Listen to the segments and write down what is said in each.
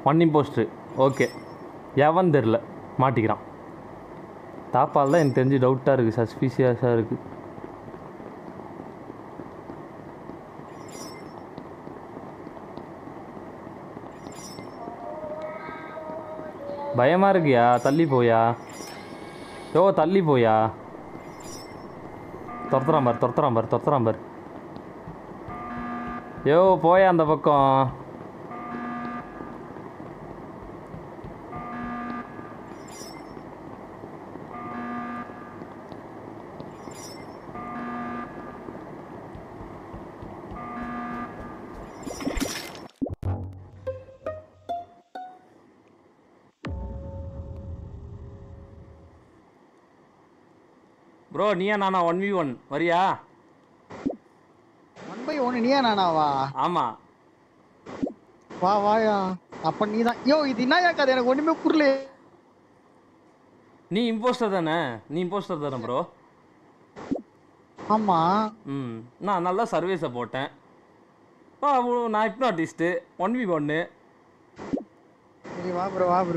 One இம்போஸ்ட்ரு okay எவன் தெரில மாட்டிக்கிறான் தாப்பால் தான் எனக்கு தெரிஞ்சு டவுட்டாக இருக்குது சஸ்பீஷியஸாக இருக்குது பயமாக இருக்குயா தள்ளி போயா யோ தள்ளி போயா துரத்துறான் பார் துரத்துறான் பார் துரத்துறான் பார் யோ போயா அந்த பக்கம் ப்ரோ நீயா நானா ஒன் வி ஒன் வரியா ஒன் பை ஒன் நீயா நானாவா ஆமாம் வா வாயா அப்ப நீ தான் யோ இது என்னயா கதை எனக்கு ஒண்ணுமே புரியல நீ இம்போஸ்டர் தானே நீ இம்போஸ்டர் தானே ப்ரோ ஆமா ம் நான் நல்லா சர்வீஸை போட்டேன் ஆ, அவ்வளோ நான் ஹிப்னாட்டிஸ்ட்டு ஒன் வி ஒன்று சரி வா ப்ரோ வா ப்ரோ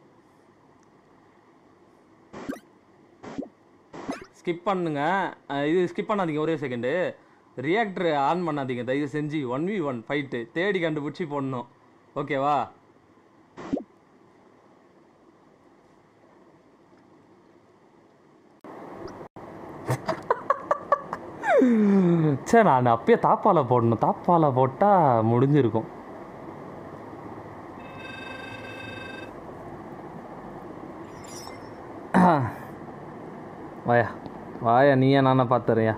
ஸ்கிப் பண்ணுங்க அஹ் இது ஸ்கிப் பண்ணாதீங்க ஒரே செகண்டு ரியாக்டர் ஆன் பண்ணாதீங்க தயவு செஞ்சு ஒன் வி ஒன் ஃபைட்டு தேடி கண்டுபிடிச்சி போடணும் ஓகேவா சே நான் அப்பயே தாப்பால போடணும் தாப்பால போட்டால் முடிஞ்சிருக்கும் வாயா வாயா நீயா நானா பார்த்துறியா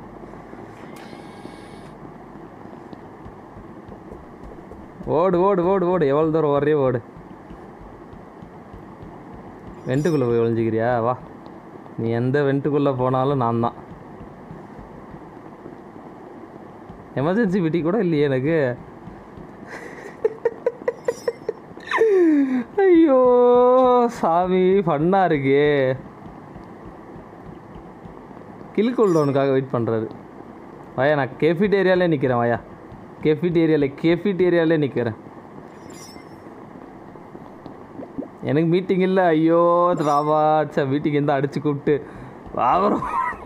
ஓடு ஓடு ஓடு ஓடு எவ்வளோ தூரம் ஓடுறே ஓடு வெண்ட்டுக்குள்ளே போய் ஒளிஞ்சிக்கிறியா வா நீ எந்த வெண்ட்டுக்குள்ளே போனாலும் நான் தான் எமர்ஜென்சி விட்டி கூட இல்லையே எனக்கு ஐயோ சாமி ஃபன்னாக இருக்கே கில் டவுனுக்காக வெயிட் பண்ணுறாரு வாயா நான் கேஃபிடேரியாலே நிற்கிறேன் வாயா கேஃபிடேரியாலே கேஃபிடேரியாலே நிற்கிறேன் எனக்கு மீட்டிங் இல்லை ஐயோ ராபாச்சா மீட்டிங் இருந்தால் அடிச்சு கூப்பிட்டு வாவரம்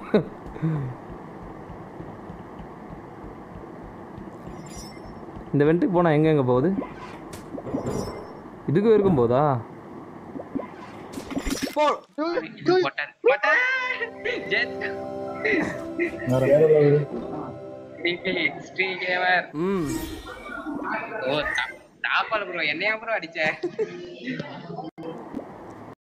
இந்த வெண்ட்டுக்கு போனால் எங்கே எங்கே போகுது இதுக்கு இருக்கும் போதா போ Button. Button. Jet. Extreme gamer. ம் ஓ, தா- தாப்பால் bro. என்னையா bro அடிச்ச